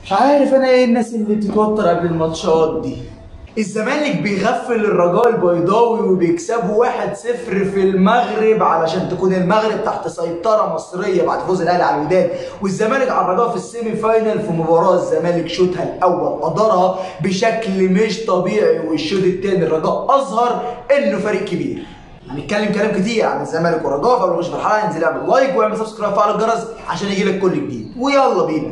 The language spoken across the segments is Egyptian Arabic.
مش عارف انا ايه الناس اللي بتتوتر قبل الماتشات دي الزمالك بيغفل الرجاء البيضاوي وبيكسبوا 1-0 في المغرب علشان تكون المغرب تحت سيطره مصريه بعد فوز الاهلي على الوداد والزمالك على الرجاء في السيمي فاينل في مباراه الزمالك شوطها الاول ادارها بشكل مش طبيعي والشوط الثاني الرجاء اظهر انه فريق كبير هنتكلم كلام كتير عن الزمالك والرجاء فقبل ما نخش في الحلقه انزل اعمل لايك واعمل سبسكرايب وفعل الجرس عشان يجيلك كل جديد ويلا بينا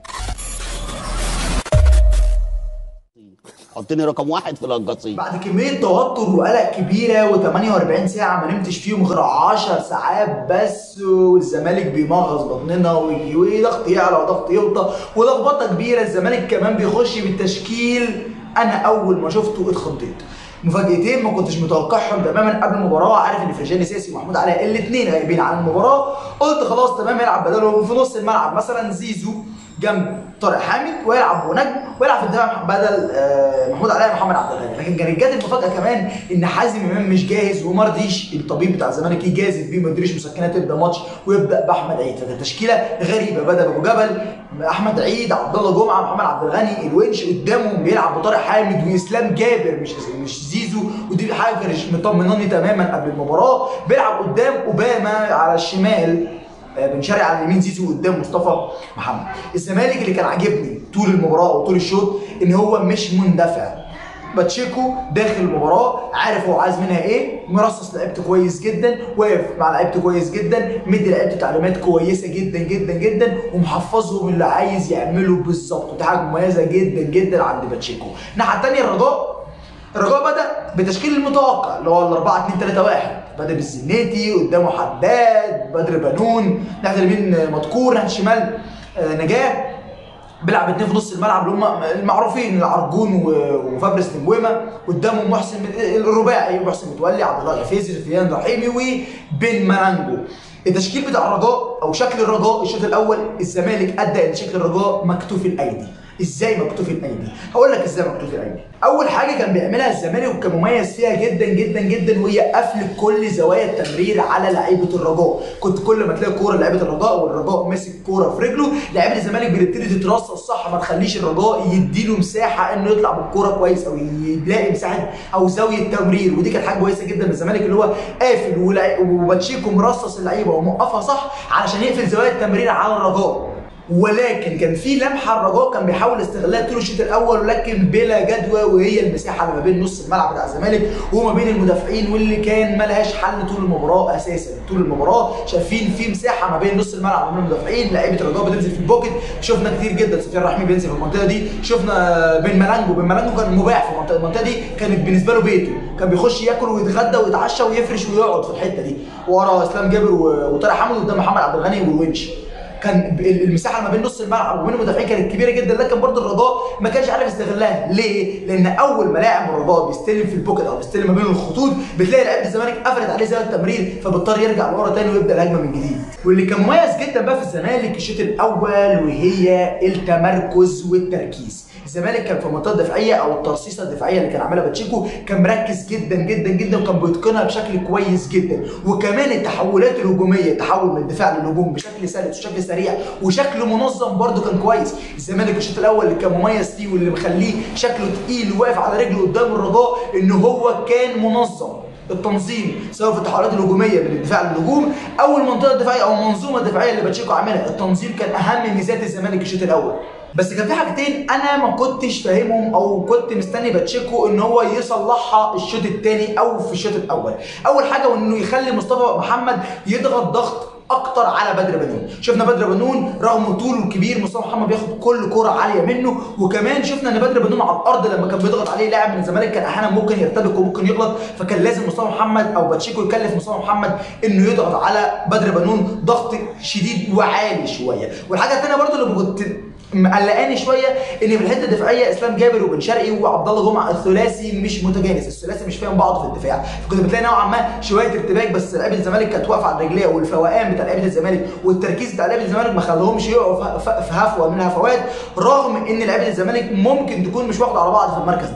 حطني رقم واحد في القصيم بعد كمية توتر وقلق كبيرة و48 ساعة ما نمتش فيهم غير 10 ساعات بس والزمالك بيمغص بطننا ويجي وضغط يعلى وضغط يوطى ولخبطة كبيرة الزمالك كمان بيخش بالتشكيل أنا أول ما شفته اتخضيت مفاجأتين ما كنتش متوقعهم تماما قبل المباراة عارف ان فرجاني ساسي ومحمود علاء الاثنين غايبين عن المباراة قلت خلاص تمام هيلعب بدلهم في نص الملعب مثلا زيزو جنب طارق حامد ويلعب ونجم ويلعب في الدفاع بدل آه، محمود علاء محمد عبد الغني لكن كانت جت المفاجاه كمان ان حازم امام مش جاهز وما رضيش الطبيب بتاع الزمالك يجازف بيه ما يديلوش مسكنات يبدا ماتش ويبدا باحمد عيد فكانت تشكيله غريبه بدا بابو جبل احمد عيد عبد الله جمعه محمد عبد الغني الونش قدامهم بيلعب بطارق حامد واسلام جابر مش مش زيزو ودي حاجه كانت مطمناني تماما قبل المباراه بيلعب قدام اوباما على الشمال آه، بن شرقي على اليمين زيزو قدام مصطفى محمد الزمالك اللي كان عاجبني طول المباراه او طول الشوط ان هو مش مندفع باتشيكو داخل المباراه عارف هو عايز منها ايه مرصص لعيبته كويس جدا واقف مع لعيبته كويس جدا مدي لعيبته تعليمات كويسه جدا جدا جدا ومحفظهم اللي عايز يعمله بالظبط ودي حاجه مميزه جدا جدا عند باتشيكو الناحيه الثانيه الرجاء الرجاء بدا بتشكيل المتوقع اللي هو ال 4 2 3 1 بدا بالزناتي قدامه حداد بدر بنون ناحيه اليمين مذكور ناحيه الشمال آه، نجاه بيلعب اتنين في نص الملعب اللي هم المعروفين العرجون و- وفابريس تنجويما قدامهم محسن الرباعي محسن متولي عبد الله غفيزي سفيان رحيمي وبن مانجو التشكيل بتاع الرجاء او شكل الرجاء الشوط الاول الزمالك ادى ان شكل الرجاء مكتوف الايدي ازاي مكتوف الايدي هقول لك ازاي مكتوف الايدي اول حاجه كان بيعملها الزمالك وكان مميز فيها جدا جدا جدا وهي قفل كل زوايا التمرير على لعيبه الرجاء كنت كل ما تلاقي كوره لعيبه الرجاء والرجاء ماسك كوره في رجله لعيبه الزمالك بتبتدي تترصص صح ما تخليش الرجاء يديله مساحه انه يطلع بالكوره كويس او يلاقي مساحه او زاويه تمرير ودي كانت حاجه كويسه جدا من الزمالك اللي هو قافل ولع- وباتشيكو مرصص اللعيبه وموقفها صح علشان يقفل زوايا التمرير على الرجاء ولكن كان في لمحه الرجاء كان بيحاول استغلها طول الشوط الاول ولكن بلا جدوى وهي المساحه اللي ما بين نص الملعب بتاع الزمالك وما بين المدافعين واللي كان ملهاش حل طول المباراه اساسا طول المباراه شايفين في مساحه ما بين نص الملعب وما بين المدافعين لعيبه الرجاء بتنزل في البوكت شفنا كتير جدا سفيان رحمي بينزل في المنطقه دي شفنا بن ملانجو بن ملانجو كان مباح في المنطقه المنطقه دي كانت بالنسبه له بيته كان بيخش ياكل ويتغدى ويتعشى ويفرش ويقعد في الحته دي ورا اسلام جابر و- وطارق حامد قدام محمد عبد الغني والونش كان ب- المساحه ما بين نص الملعب وبين المدافعين كانت كبيره جدا لكن برضه الرجاء ما كانش عارف يستغلها ليه؟ لان اول ما لاعب من الرجاء بيستلم في البوكت او بيستلم ما بين الخطوط بتلاقي لعيبه الزمالك قفلت عليه زاويه التمرير فبيضطر يرجع لورا تاني ويبدا الهجمه من جديد واللي كان مميز جدا بقى في الزمالك الشوط الاول وهي التمركز والتركيز الزمالك كان في المنطقه الدفاعيه او الترصيصه الدفاعيه اللي كان عاملها باتشيكو كان مركز جدا جدا جدا وكان بيتقنها بشكل كويس جدا وكمان التحولات الهجوميه التحول من الدفاع للهجوم بشكل سلس وشكل سريع وشكل منظم برده كان كويس الزمالك الشوط الاول اللي كان مميز فيه واللي مخليه شكله تقيل وواقف على رجله قدام الرجاء ان هو كان منظم التنظيم سواء في التحولات الهجوميه من الدفاع للهجوم او المنطقه الدفاعيه او المنظومه الدفاعيه اللي باتشيكو عاملها التنظيم كان اهم ميزات الزمالك الشوط الاول بس كان في حاجتين انا ما كنتش فاهمهم او كنت مستني باتشيكو ان هو يصلحها الشوط الثاني او في الشوط الاول اول حاجه وانه يخلي مصطفى محمد يضغط ضغط اكتر على بدر بنون شفنا بدر بنون رغم طوله الكبير مصطفى محمد بياخد كل كره عاليه منه وكمان شفنا ان بدر بنون على الارض لما كان بيضغط عليه لاعب من الزمالك كان احيانا ممكن يرتبك وممكن يغلط فكان لازم مصطفى محمد او باتشيكو يكلف مصطفى محمد انه يضغط على بدر بنون ضغط شديد وعالي شويه والحاجه الثانيه برضو اللي كنت مقلقاني شويه ان في الحته الدفاعيه اسلام جابر وبن شرقي وعبد الله جمعه الثلاثي مش متجانس الثلاثي مش فاهم بعض في الدفاع فكنت بتلاقي نوعا ما شويه ارتباك بس لعيبه الزمالك كانت واقفه على رجليها والفوقان بتاع لعيبه الزمالك والتركيز بتاع لعيبه الزمالك ما خلاهمش يقعوا في- في هفوه من هفوات رغم ان لعيبه الزمالك ممكن تكون مش واخده على بعض في المركز ده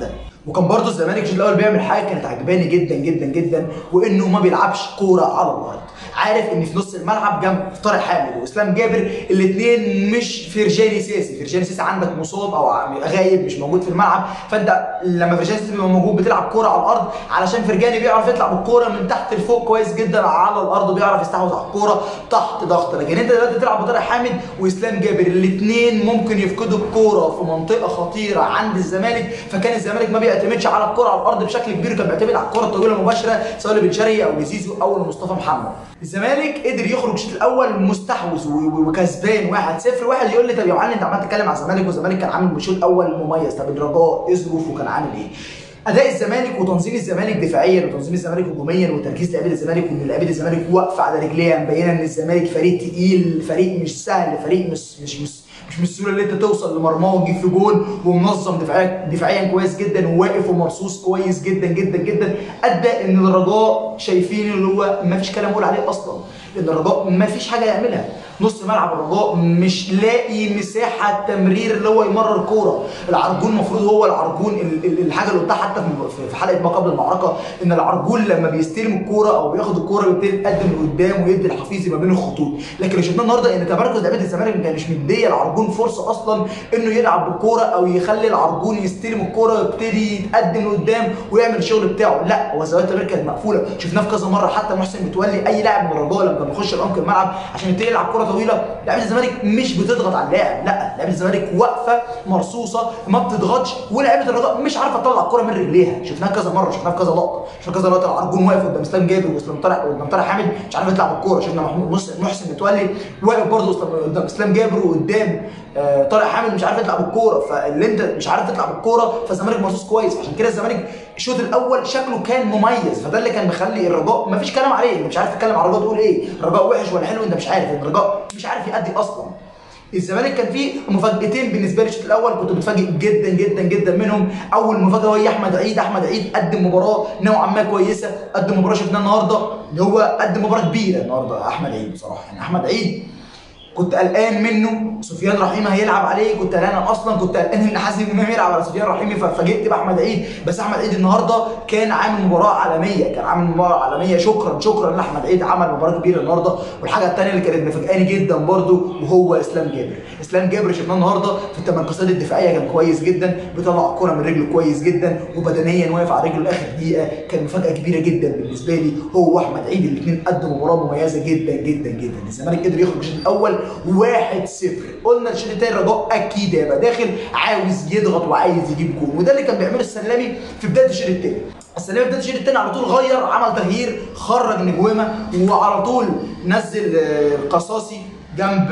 وكان برضه الزمالك الشوط الاول بيعمل حاجه كانت عجباني جدا جدا جدا وانه ما بيلعبش كوره على الارض عارف ان في نص الملعب جنب طارق حامد واسلام جابر الاثنين مش فرجاني سياسي فرجاني سياسي عندك مصاب او غايب مش موجود في الملعب فانت لما فرجاني سياسي بيبقى موجود بتلعب كوره على الارض علشان فرجاني بيعرف يطلع بالكوره من تحت لفوق كويس جدا على الارض وبيعرف يستحوذ على الكوره تحت ضغط لكن انت دلوقتي بتلعب بطارق حامد واسلام جابر الاثنين ممكن يفقدوا الكوره في منطقه خطيره عند الزمالك فكان الزمالك ما بيعتمدش على الكوره على الارض بشكل كبير كان بيعتمد على الكوره الطويله مباشره سواء لبن شرقي او لزيزو او لمصطفى محمد الزمالك قدر يخرج الشوط الاول مستحوذ وكسبان 1-0 واحد يقول لي طب يا معلم انت عمال تتكلم على الزمالك والزمالك كان عامل الشوط الاول مميز طب الرجاء ايه ظروفه كان عامل ايه؟ اداء الزمالك وتنظيم الزمالك دفاعيا وتنظيم الزمالك هجوميا وتركيز لعيبه الزمالك وان لعيبه الزمالك واقفه على رجليها مبينه ان الزمالك فريق تقيل فريق مش سهل فريق مش مش مش مش من السهوله اللي انت توصل لمرماه وتجيب في جول ومنظم دفاعيا دفاعيا كويس جدا وواقف ومرصوص كويس جدا جدا جدا ادى ان الرجاء شايفين اللي هو ما فيش كلام اقول عليه اصلا ان الرجاء ما فيش حاجه يعملها نص ملعب الرجاء مش لاقي مساحه تمرير اللي هو يمرر كوره العرجون المفروض هو العرجون الحاجه اللي قلتها حتى في حلقه ما قبل المعركه ان العرجون لما بيستلم الكوره او بياخد الكوره بيبتدي يتقدم لقدام ويدي الحفيظي ما بين الخطوط لكن اللي شفناه النهارده ان تمركز لعيبه الزمالك ما كانش مديه العرجون فرصه اصلا انه يلعب بالكوره او يخلي العرجون يستلم الكوره ويبتدي يتقدم لقدام ويعمل الشغل بتاعه لا هو زوايا التمرير كانت مقفوله شفناه في كذا مره حتى محسن متولي اي لاعب من الرجاء لما بيخش العمق الملعب عشان يبتدي يلعب كوره طويله لعيبه الزمالك مش بتضغط على اللاعب لا لعيبه الزمالك واقفه مرصوصه ما بتضغطش ولعيبه الرجاء مش عارفه تطلع الكوره من رجليها شفناها كذا مره شفناها في كذا لقطه شفنا كذا لقطه العرجون واقف قدام اسلام جابر واسلام طارق قدام طارق حامد مش عارف يطلع بالكوره شفنا محمود محسن متولي واقف برضه قدام اسلام جابر وقدام آه طارق حامد مش عارف يطلع بالكوره فاللي انت مش عارف تطلع بالكوره فالزمالك مرصوص كويس عشان كده الزمالك الشوط الاول شكله كان مميز فده اللي كان مخلي الرجاء ما فيش كلام عليه انت مش عارف تتكلم على الرجاء تقول ايه الرجاء وحش ولا حلو انت مش عارف الرجاء مش عارف يأدي اصلا الزمالك كان فيه مفاجاتين بالنسبه لي الشوط الاول كنت متفاجئ جدا جدا جدا منهم اول مفاجاه هي احمد عيد احمد عيد قدم مباراه نوعا ما كويسه قدم مباراه شفناها النهارده اللي هو قدم مباراه كبيره النهارده احمد عيد بصراحه يعني احمد عيد كنت قلقان منه سفيان رحيمي هيلعب عليه كنت قلقان اصلا كنت قلقان ان حازم امام يلعب على سفيان رحيمي فاتفاجئت باحمد عيد بس احمد عيد النهارده كان عامل مباراه عالميه كان عامل مباراه عالميه شكرا شكرا لاحمد عيد عمل مباراه كبيره النهارده والحاجه الثانيه اللي كانت مفاجئاني جدا برده وهو اسلام جابر اسلام جابر شفناه النهارده في التمركزات الدفاعيه كان كويس جدا بيطلع الكوره من رجله كويس جدا وبدنيا واقف على رجله لاخر دقيقه كان مفاجاه كبيره جدا بالنسبه لي هو واحمد عيد الاثنين قدموا مباراه مميزه جدا جدا جدا الزمالك قدر يخرج الشوط الاول واحد 1-0 قلنا الشوط الثاني الرجاء اكيد هيبقى داخل عاوز يضغط وعايز يجيب جول وده اللي كان بيعمله السلامي في بدايه الشوط الثاني السلامي في بدايه الشوط الثاني على طول غير عمل تغيير خرج نجويمه وعلى طول نزل القصاصي جنب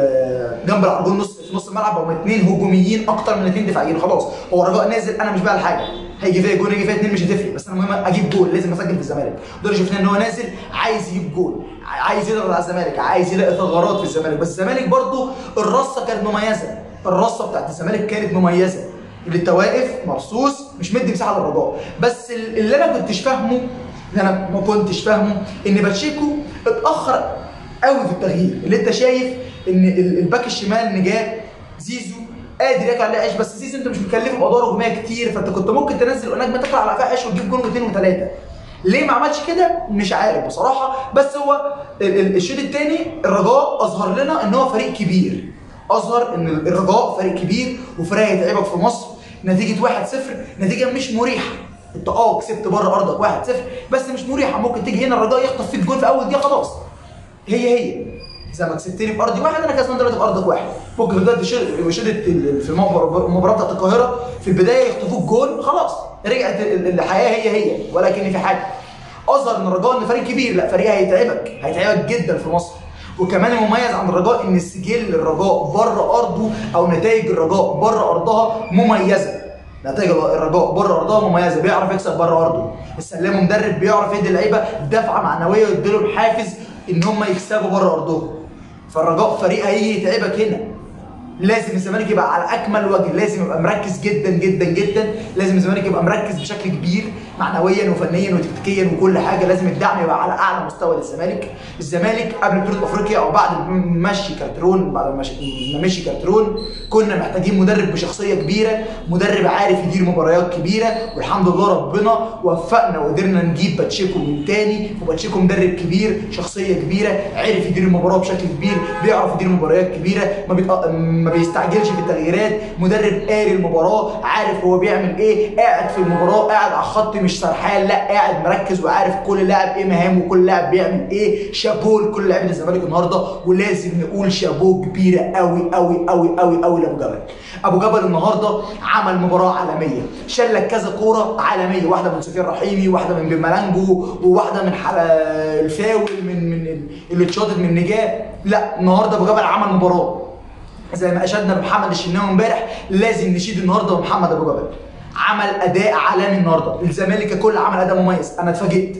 جنب العرجون نص في نص الملعب هم اثنين هجوميين اكتر من اثنين دفاعيين خلاص هو الرجاء نازل انا مش بقى الحاجه هيجي فيها جول يجي فيها اثنين مش هتفرق بس انا المهم اجيب جول لازم اسجل في الزمالك دول شفنا ان هو نازل عايز يجيب جول عايز يضغط على الزمالك عايز يلاقي ثغرات في الزمالك بس الزمالك برضو الرصه كانت مميزه الرصه بتاعت الزمالك كانت مميزه اللي انت واقف مرصوص مش مدي مساحه للرجاء بس اللي انا كنتش فاهمه اللي انا ما كنتش فاهمه ان باتشيكو اتاخر قوي في التغيير اللي انت شايف ان الباك الشمال نجاه زيزو قادر ياكل عليه عيش بس زيزو انت مش مكلفه بادوار هجوميه كتير فانت كنت ممكن تنزل ونجم تاكل على قفاه عيش وتجيب جول واثنين وثلاثه ليه ما عملش كده مش عارف بصراحه بس هو الشوط الثاني الرجاء اظهر لنا ان هو فريق كبير اظهر ان الرجاء فريق كبير وفريق هيتعبك في مصر نتيجه 1-0 نتيجه مش مريحه انت اه كسبت بره ارضك 1-0 بس مش مريحه ممكن تيجي هنا الرجاء يخطف فيك جول في اول دقيقه خلاص هي هي اذا ما كسبتني في ارضي واحد انا كسبان دلوقتي في ارضك واحد ممكن بدايه شدت في المباراه بتاعت القاهره في البدايه يخطفوك جول خلاص رجعت الحياه هي هي ولكن في حاجه اظهر ان الرجاء ان فريق كبير لا فريق هيتعبك هيتعبك جدا في مصر وكمان المميز عند الرجاء ان سجل الرجاء بره ارضه او نتائج الرجاء بره ارضها مميزه نتائج الرجاء بره ارضها مميزه بيعرف يكسب بره ارضه السلام مدرب بيعرف يدي اللعيبه دفعه معنويه ويديلهم حافز ان هم يكسبوا بره ارضهم فالرجاء فريق هيجي يتعبك هنا لازم الزمالك يبقى على اكمل وجه لازم يبقى مركز جدا جدا جدا لازم الزمالك يبقى مركز بشكل كبير معنويا وفنيا وتكتيكيا وكل حاجه لازم الدعم يبقى على اعلى مستوى للزمالك الزمالك قبل بطوله افريقيا او بعد ما مشي كارترون بعد ما مشي ما مشي كارترون كنا محتاجين مدرب بشخصيه كبيره مدرب عارف يدير مباريات كبيره والحمد لله ربنا وفقنا وقدرنا نجيب باتشيكو من تاني وباتشيكو مدرب كبير شخصيه كبيره عرف يدير المباراه بشكل كبير بيعرف يدير مباريات كبيره ما, بيتق... ما بيستعجلش في التغييرات مدرب قاري المباراه عارف هو بيعمل ايه قاعد في المباراه قاعد على الخط مش سرحان لا قاعد مركز وعارف كل لاعب ايه مهامه وكل لاعب بيعمل ايه شابوه لكل لاعبين الزمالك النهارده ولازم نقول شابوه كبيره قوي قوي قوي قوي قوي لابو جبل ابو جبل النهارده عمل مباراه عالميه شال لك كذا كوره عالميه واحده من سفير رحيمي واحده من بملانجو وواحده من حل... الفاول من من اللي اتشاطت من نجاه لا النهارده ابو جبل عمل مباراه زي ما اشدنا بمحمد الشناوي امبارح لازم نشيد النهارده بمحمد ابو جبل عمل اداء عالمي النهارده الزمالك ككل عمل اداء مميز انا اتفاجئت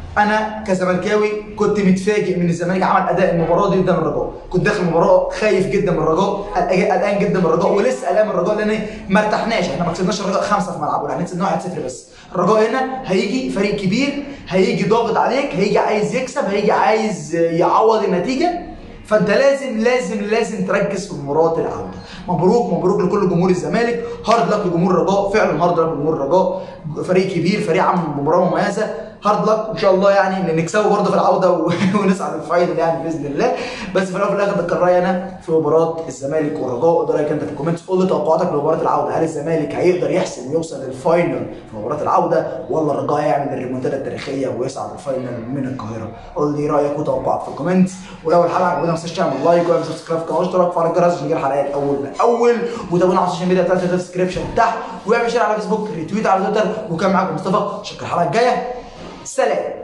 انا كزملكاوي كنت متفاجئ من الزمالك عمل اداء المباراه دي قدام الرجاء كنت داخل المباراه خايف جدا من الرجاء قلقان جدا من الرجاء ولسه قلقان من الرجاء لان ما ارتحناش احنا ما كسبناش الرجاء خمسه في ملعبه احنا كسبنا 1-0 بس الرجاء هنا هيجي فريق كبير هيجي ضاغط عليك هيجي عايز يكسب هيجي عايز يعوض النتيجه فانت لازم لازم لازم تركز في مباراه العوده مبروك مبروك لكل جمهور الزمالك هارد لك لجمهور الرجاء فعلا هارد لك لجمهور الرجاء فريق كبير فريق عمل مباراه مميزه هارد لك ان شاء الله يعني نكسبه برضه في العوده ونسعى للفاينل يعني باذن الله بس في الاول وفي الاخر ده كان رايي انا في مباراه الزمالك والرجاء ده رايك انت في الكومنتس قول لي توقعاتك لمباراه العوده هل الزمالك هيقدر يحسم ويوصل للفاينل في مباراه العوده ولا الرجاء هيعمل الريمونتادا التاريخيه ويصعد الفاينل من القاهره قول لي رايك وتوقعك في الكومنتس ولو الحلقه عجبتك ما تنساش تعمل لايك واعمل سبسكرايب في القناه واشترك وفعل الجرس عشان يجيلك حلقات اول باول وتابعونا على السوشيال ميديا بتاعتي في الديسكربشن تحت واعمل شير على فيسبوك ريتويت على تويتر وكان معاكم مصطفى اشوفك الحلقه الجايه سلام